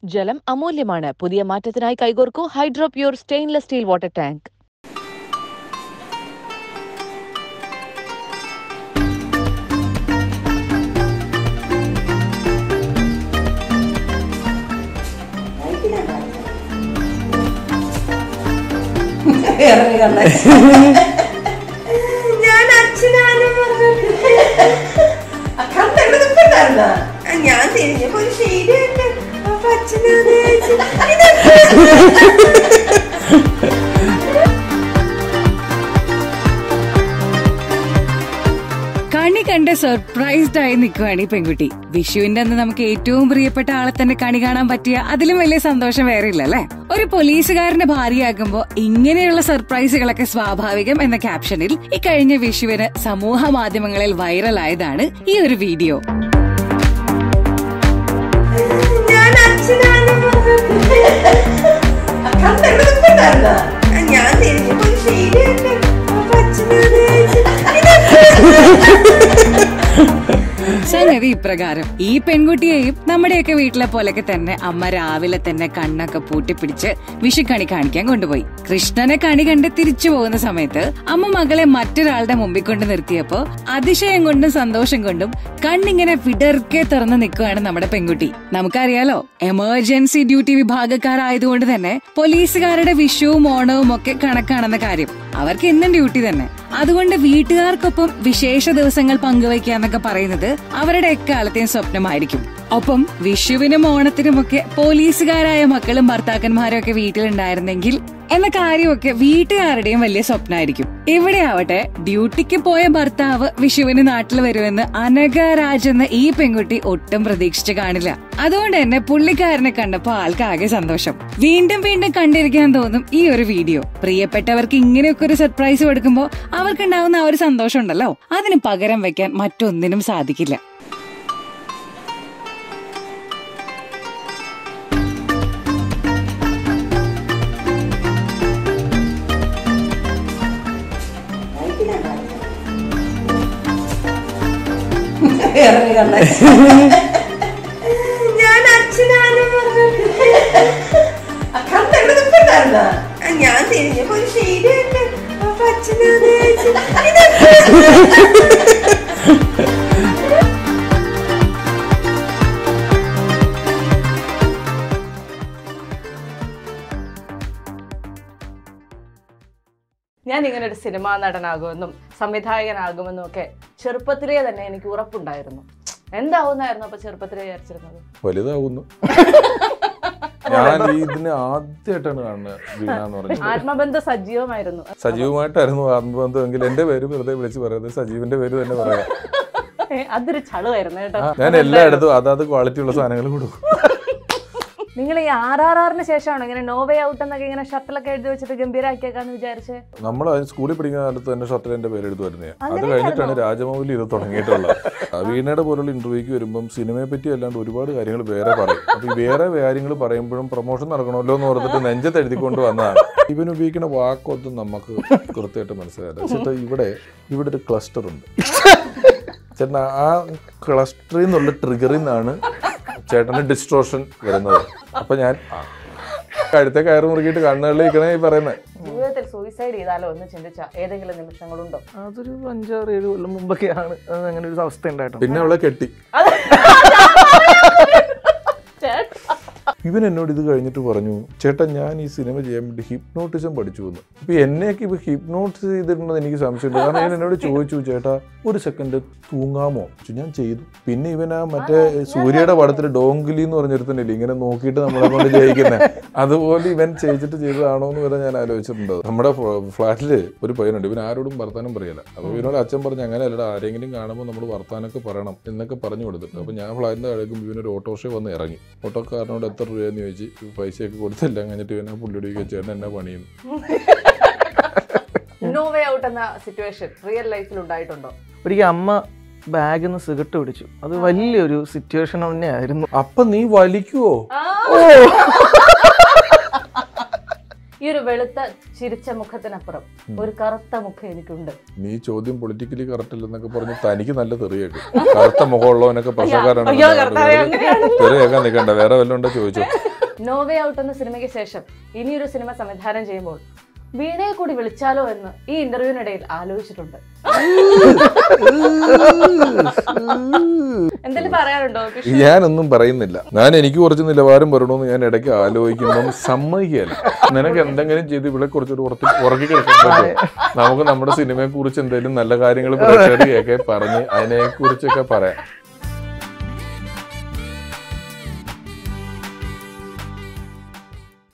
ജലം അമൂല്യമാണ് പുതിയ മാറ്റത്തിനായി കൈകോർക്കൂ hydro pure stainless steel water tank ഇറങ്ങി കണ്ടേ ഞാൻ അച്ഛനാണ് കണ്ടെവിടെ നിൽപ്പുണ്ടായിരുന്നാ ഞാൻ തിരിഞ്ഞപ്പോ ഒരു ശരിയുണ്ട് അപ്പൊ അച്ഛനാണ് കണി കണ്ട് സർപ്രൈസ്ഡ് ആയി നിൽക്കുവാണ് ഈ പെൺകുട്ടി വിഷുവിന്റെ അന്ന് നമുക്ക് ഏറ്റവും പ്രിയപ്പെട്ട ആളെ തന്നെ കണി കാണാൻ പറ്റിയ അതിലും വലിയ സന്തോഷം വേറെ ഇല്ല അല്ലെ ഒരു പോലീസുകാരന്റെ ഭാര്യയാകുമ്പോ ഇങ്ങനെയുള്ള സർപ്രൈസുകളൊക്കെ സ്വാഭാവികം എന്ന ക്യാപ്ഷനിൽ ഈ കഴിഞ്ഞ വിഷുവിന് സമൂഹ മാധ്യമങ്ങളിൽ വൈറലായതാണ് ഈ ഒരു വീഡിയോ ഞാൻ അച്ഛനാണ് കണ്ടെവിടെ നിൽപ്പുണ്ടായിരുന്നാ ഞാൻ തിരിഞ്ഞപ്പോ ഒരു ശരിയുണ്ട് അപ്പൊ അച്ഛനാണ് സംഗതി ഇപ്രകാരം ഈ പെൺകുട്ടിയെയും നമ്മുടെയൊക്കെ വീട്ടിലെ പോലൊക്കെ തന്നെ അമ്മ രാവിലെ തന്നെ കണ്ണൊക്കെ പൂട്ടിപ്പിടിച്ച് വിഷുക്കണി കാണിക്കാൻ കൊണ്ടുപോയി കൃഷ്ണനെ കണി കണ്ട് തിരിച്ചു പോകുന്ന സമയത്ത് അമ്മ മകളെ മറ്റൊരാളുടെ മുമ്പിൽ കൊണ്ട് നിർത്തിയപ്പോ അതിശയം കൊണ്ടും സന്തോഷം കൊണ്ടും കണ്ണിങ്ങനെ വിടർക്കെ തുറന്ന് നിൽക്കുകയാണ് നമ്മുടെ പെൺകുട്ടി നമുക്കറിയാലോ എമർജൻസി ഡ്യൂട്ടി വിഭാഗക്കാരായതുകൊണ്ട് തന്നെ പോലീസുകാരുടെ വിഷുവും ഓണവും ഒക്കെ കണക്കാണെന്ന കാര്യം അവർക്ക് എന്നും ഡ്യൂട്ടി തന്നെ അതുകൊണ്ട് വീട്ടുകാർക്കൊപ്പം വിശേഷ ദിവസങ്ങൾ പങ്കുവയ്ക്കുക എന്നൊക്കെ പറയുന്നത് അവരുടെ എക്കാലത്തെയും സ്വപ്നമായിരിക്കും ഒപ്പം വിഷുവിനും ഓണത്തിനുമൊക്കെ പോലീസുകാരായ മക്കളും ഭർത്താക്കന്മാരും ഒക്കെ വീട്ടിലുണ്ടായിരുന്നെങ്കിൽ എന്ന കാര്യമൊക്കെ വീട്ടുകാരുടെയും വലിയ സ്വപ്നമായിരിക്കും ഇവിടെ ആവട്ടെ ഡ്യൂട്ടിക്ക് പോയ ഭർത്താവ് വിഷുവിന് നാട്ടിൽ വരുമെന്ന് അനഘ രാജ് എന്ന ഈ പെൺകുട്ടി ഒട്ടും പ്രതീക്ഷിച്ചു കാണില്ല അതുകൊണ്ട് തന്നെ പുള്ളിക്കാരനെ കണ്ടപ്പോ ആൾക്കാകെ സന്തോഷം വീണ്ടും വീണ്ടും കണ്ടിരിക്കാൻ തോന്നും ഈ ഒരു വീഡിയോ പ്രിയപ്പെട്ടവർക്ക് ഇങ്ങനെയൊക്കെ ഒരു സർപ്രൈസ് കൊടുക്കുമ്പോൾ അവർക്കുണ്ടാവുന്ന ആ ഒരു സന്തോഷം ഉണ്ടല്ലോ അതിന് പകരം വെക്കാൻ മറ്റൊന്നിനും സാധിക്കില്ല ഇറങ്ങി കണ്ടേ ഞാൻ അച്ഛനാണ് കണ്ടെവിടെ നിൽപ്പുണ്ടായിരുന്നാ ഞാൻ തിരിഞ്ഞപ്പോ ഒരു ശരിയുണ്ട് അപ്പൊ അച്ഛനാണ് ഞാൻ ഇങ്ങനെ ഒരു സിനിമാ നടനാകുമെന്നും സംവിധായകനാകുമെന്നും ഒക്കെ ചെറുപ്പത്തിലേ തന്നെ എനിക്ക് ഉറപ്പുണ്ടായിരുന്നു എന്താവുന്നായിരുന്നു അപ്പൊ ചെറുപ്പത്തിലേ വിചാരിച്ചിരുന്നത് വലുതാകുന്നു ഞാൻ ഈ ഇതിനെ ആദ്യമായിട്ടാണ് കാണുന്നത് വീണ എന്ന് പറഞ്ഞത് ആത്മബന്ധം സജീവമായിരുന്നു സജീവമായിട്ടായിരുന്നു ആത്മബന്ധം എങ്കിൽ എന്റെ പേര് വെറുതെ വിളിച്ച് പറയുന്നത് സജീവിന്റെ പേര് തന്നെ പറയാം ഏ, അതൊരു ചളുവായിരുന്നു കേട്ടോ ഞാൻ എല്ലായിടത്തും അതാത് ക്വാളിറ്റി ഉള്ള സാധനങ്ങൾ കൊടുക്കും നിങ്ങൾ ഈ ആർ ആർ ആറിന് ശേഷമാണോ ഇങ്ങനെ നോവേ ഔട്ട് എന്നൊക്കെ ഇങ്ങനെ ഷട്ടിലൊക്കെ എഴുതി വെച്ചിട്ട് ഗംഭീരാക്കിയേക്കാന്ന് വിചാരിച്ചേ നമ്മൾ സ്കൂളിൽ പഠിക്കുന്ന കാലത്ത് തന്നെ ഷർട്ടിൽ എന്റെ പേര് എഴുതു വരുന്നത് അത് കഴിഞ്ഞിട്ടാണ് രാജമൗലി ഇത് തുടങ്ങിയിട്ടുള്ളത് വീണയുടെ പോലുള്ള ഇന്റർവ്യൂക്ക് വരുമ്പം സിനിമയെ പറ്റി അല്ലാണ്ട് ഒരുപാട് കാര്യങ്ങൾ വേറെ പറയും അപ്പൊ ഈ വേറെ കാര്യങ്ങൾ പറയുമ്പോഴും പ്രൊമോഷൻ നടക്കണമല്ലോ എന്ന് ഓർത്തിട്ട് നെഞ്ചത്ത് എഴുതിക്കൊണ്ട് വന്നതാണ് ഇവൻ ഉപയോഗിക്കുന്ന വാക്കൊന്നും നമുക്ക് കൃത്യമായിട്ട് മനസ്സിലായില്ല ചേട്ടാ ഇവിടെ ഇവിടെ ഒരു ക്ലസ്റ്റർ ഉണ്ട് ചേട്ടൻ ആ ക്ലസ്റ്ററിൽ നിന്നുള്ള ട്രിഗറിൽ നിന്നാണ് ചേട്ടന് ഡിസ്ട്രോഷൻ വരുന്നത് അപ്പൊ ഞാൻ ആ, കഴുത്തെ കയറ് മുറുക്കിയിട്ട് കണ്ണുകളിലേക്കാണ് ഈ പറയുന്നത് ജീവിതത്തിൽ സൂയിസൈഡ് ചെയ്താലോ എന്ന് ചിന്തിച്ച ഏതെങ്കിലും നിമിഷങ്ങളുണ്ടോ അതൊരു അഞ്ചാറ് ഏഴ് കൊല്ലം മുമ്പൊക്കെയാണ് അത് അങ്ങനെ ഒരു അവസ്ഥ ഉണ്ടായിട്ടുണ്ട് പിന്നെ അവളെ കെട്ടി ഇവൻ എന്നോട് ഇത് കഴിഞ്ഞിട്ട് പറഞ്ഞു ചേട്ടാ ഞാൻ ഈ സിനിമ ചെയ്യാൻ വേണ്ടി ഹിപ്നോട്ടിസം പഠിച്ചു എന്ന് അപ്പൊ എന്നെയൊക്കെ ഇപ്പൊ ഹിപ്നോട്ടിസ് ചെയ്തിട്ടുണ്ടെന്ന് എനിക്ക് സംശയമുണ്ട് കാരണം ഇവൻ എന്നോട് ചോദിച്ചു ചേട്ടാ ഒരു സെക്കൻഡ് തൂങ്ങാമോ ചോദിച്ചു, ഞാൻ ചെയ്തു പിന്നെ ഇവൻ ആ മറ്റേ സൂര്യയുടെ പടത്തിൽ ഡോങ്കിലി എന്ന് പറഞ്ഞൊരുത്തനില്ലേ ഇങ്ങനെ നോക്കിയിട്ട് നമ്മളെ കൊണ്ട് ജയിക്കുന്നത് അതുപോലെ ഇവൻ ചെയ്തിട്ട് ചെയ്തതാണോ എന്ന് വരെ ഞാൻ ആലോചിച്ചിട്ടുണ്ട് നമ്മുടെ ഫ്ലാറ്റില് ഒരു പയ്യനുണ്ട് ഇവൻ ആരോടും വർത്താനം പറയില്ല അപ്പൊ ഇവനോട് അച്ഛൻ പറഞ്ഞു അങ്ങനെ അല്ലടാ ആരെങ്കിലും കാണുമ്പോൾ നമ്മൾ വർത്താനൊക്കെ പറയണം എന്നൊക്കെ പറഞ്ഞു കൊടുത്തിട്ട് അപ്പൊ ഞാൻ ഫ്ലാറ്റിന്റെ താഴേക്കും ഇവനൊരു ഓട്ടോറിക്ഷ വന്ന് ഇറങ്ങി ഓട്ടോക്കാരനോട് എത്ര രൂപയെന്ന് ചോദിച്ച് പൈസയൊക്കെ കൊടുത്തെല്ലാം കഴിഞ്ഞിട്ട് ഇവൻ ആ പുള്ളിയോട് ചേട്ടൻ എന്നാ പണിയുന്നു നോവേ ഔട്ട് എന്ന സിറ്റുവേഷൻ റിയൽ ലൈഫിൽ ഉണ്ടായിട്ടുണ്ടോ ഒരിക്കൽ അമ്മ ബാഗിൽ നിന്ന് സിഗരറ്റ് പിടിച്ചു അത് വലിയൊരു സിറ്റുവേഷൻ തന്നെയായിരുന്നു അപ്പൊ നീ വലിക്കുവോ ഈ ഒരു വെളുത്ത ചിരിച്ച മുഖത്തിനപ്പുറം ഒരു കറുത്ത മുഖം എനിക്കുണ്ട് നീ ചോദ്യം പൊളിറ്റിക്കലി കറക്റ്റ് അല്ലെന്നൊക്കെ പറഞ്ഞ് തനിക്ക് നല്ല തെറിയേക്കും കറുത്ത മുഖമുള്ളവനൊക്കെ പ്രശ്നക്കാരാണ് അയ്യോ, കർത്താവേ, അങ്ങനെയാണല്ലോ. തെറിയേക്കാൻ നിൽക്കണ്ട വേറെ വല്ലതും ഉണ്ടോ ചോദിച്ചോ നോവേ ഔട്ട് എന്ന സിനിമയ്ക്ക് ശേഷം ഇനിയൊരു സിനിമ സംവിധാനം ചെയ്യുമ്പോൾ വീണയെ കൂടി വിളിച്ചാലോ എന്ന് ഈ ഇന്റർവ്യൂവിനിടയിൽ ആലോചിച്ചിട്ടുണ്ട് എന്തെങ്കിലും പറയാനുണ്ടോ കൃഷ്ണ? ഞാനൊന്നും പറയുന്നില്ല ഞാൻ എനിക്ക് കുറച്ച് നിലവാരം വരണമെന്ന് ഞാൻ ഇടയ്ക്ക് ആലോചിക്കുമ്പം സമ്മതിക്കുകയല്ല നിനക്ക് എന്തെങ്കിലും ചെയ്ത് ഇവിടെ കുറച്ചൊരു ഉറത്തി ഉറക്കി കിടക്കാൻ പറ്റുമോ നമുക്ക് നമ്മുടെ സിനിമയെ കുറിച്ച് എന്തെങ്കിലും നല്ല കാര്യങ്ങൾ പ്രേക്ഷകരെയൊക്കെ പറഞ്ഞ് അതിനെ കുറിച്ചൊക്കെ പറയാം